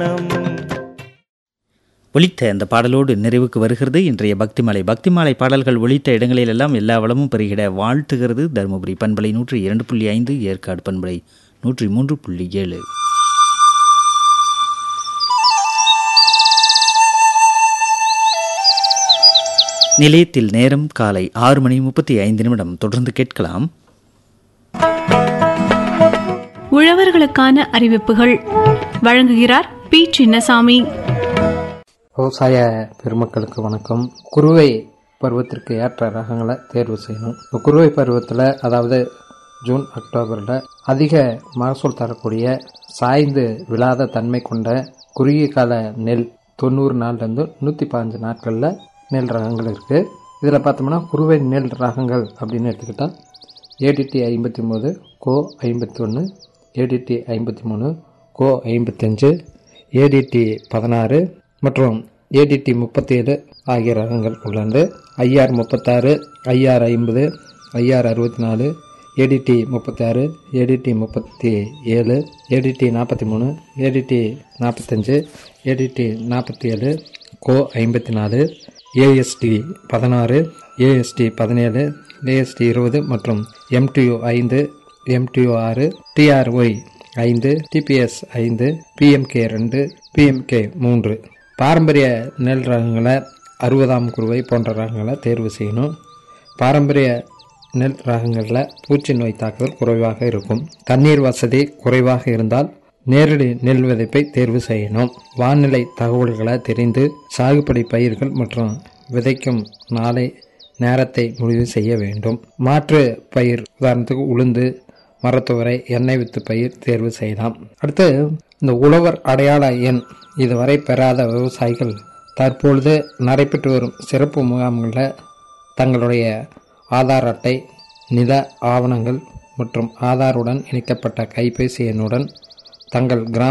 ஒலித்த அந்த பாடலோடு நிறைவுக்கு வருகிறது இன்றைய பக்திமாலை பக்திமாலை பாடல்கள் ஒலித்த இடங்களிலெல்லாம் எல்லா வளமும் பெருகிட வாழ்த்துகிறது தருமபுரி பண்பலை நூற்றி இரண்டு புள்ளி ஐந்து ஏற்காடு பண்பலை நூற்றி மூன்று புள்ளி ஏழு நிலையத்தில் நேரம் காலை ஆறு மணி முப்பத்தி ஐந்து நிமிடம் தொடர்ந்து கேட்கலாம் உழவர்களுக்கான அறிவிப்புகள் வழங்குகிறார் பி சின்னசாமி விவசாய பெருமக்களுக்கு வணக்கம் குறுவை பருவத்திற்கு ஏற்ற ரகங்களை தேர்வு செய்யணும் இப்போ குறுவை பருவத்தில் அதாவது ஜூன் அக்டோபரில் அதிக மகசூல் தரக்கூடிய சாய்ந்து விழாத தன்மை கொண்ட குறுகிய கால நெல் தொண்ணூறு நாள்லேருந்து நூற்றி பதினஞ்சு நாட்களில் நெல் ரகங்கள் இருக்குது இதில் பார்த்தோம்னா குறுவை நெல் ரகங்கள் அப்படின்னு எடுத்துக்கிட்டால் ஏடிடி ஐம்பத்தி மூணு கோ ஐம்பத்தி ஒன்று ஏடிடி ஐம்பத்தி மூணு கோ ஐம்பத்தஞ்சு ஏடிடி பதினாறு மற்றும் ஏடிடி முப்பத்தேழு ஆகிய ரகங்கள் உள்ளது ஐஆர் முப்பத்தாறு ஐஆர் ஐம்பது ஐஆர் அறுபத்தி நாலு ஏடிடி முப்பத்தாறு ஏடிடி முப்பத்தி ஏழு ஏடிடி நாற்பத்தி மூணு ஏடிடி நாற்பத்தஞ்சு ஏடிடி நாற்பத்தி ஏழு கோ ஐம்பத்தி நாலு ஏஎஸ்டி பதினாறு ஏஎஸ்டி பதினேழு ஏஎஸ்டி இருபது மற்றும் எம்டியூ ஐந்து எம்டியூ ஆறு டிஆர்ஒய் ஐந்து டிபிஎஸ் ஐந்து பிஎம்கே ரெண்டு பிஎம்கே மூன்று பாரம்பரிய நெல் ரகங்களை அறுபதாம் குருவை போன்ற ரகங்களை தேர்வு செய்யணும் பாரம்பரிய நெல் ரகங்களில் பூச்சி நோய் தாக்குதல் குறைவாக இருக்கும் தண்ணீர் வசதி குறைவாக இருந்தால் நேரடி நெல் விதைப்பை தேர்வு செய்யணும் வானிலை தகவல்களை தெரிந்து சாகுபடி பயிர்கள் மற்றும் விதைக்கும் நாளை நேரத்தை முடிவு செய்ய வேண்டும் மாற்று பயிர் உதாரணத்துக்கு உளுந்து மரத்துவரை எண்ணெய் வித்து பயிர் தேர்வு செய்யலாம் அடுத்து இந்த உழவர் அடையாள எண் இதுவரை பெறாத விவசாயிகள் தற்பொழுது நடைபெற்று வரும் சிறப்பு முகாம்களில் தங்களுடைய ஆதார் அட்டை நில ஆவணங்கள் மற்றும் ஆதாருடன் இணைக்கப்பட்ட கைபேசி எண்ணுடன் தங்கள் கிராம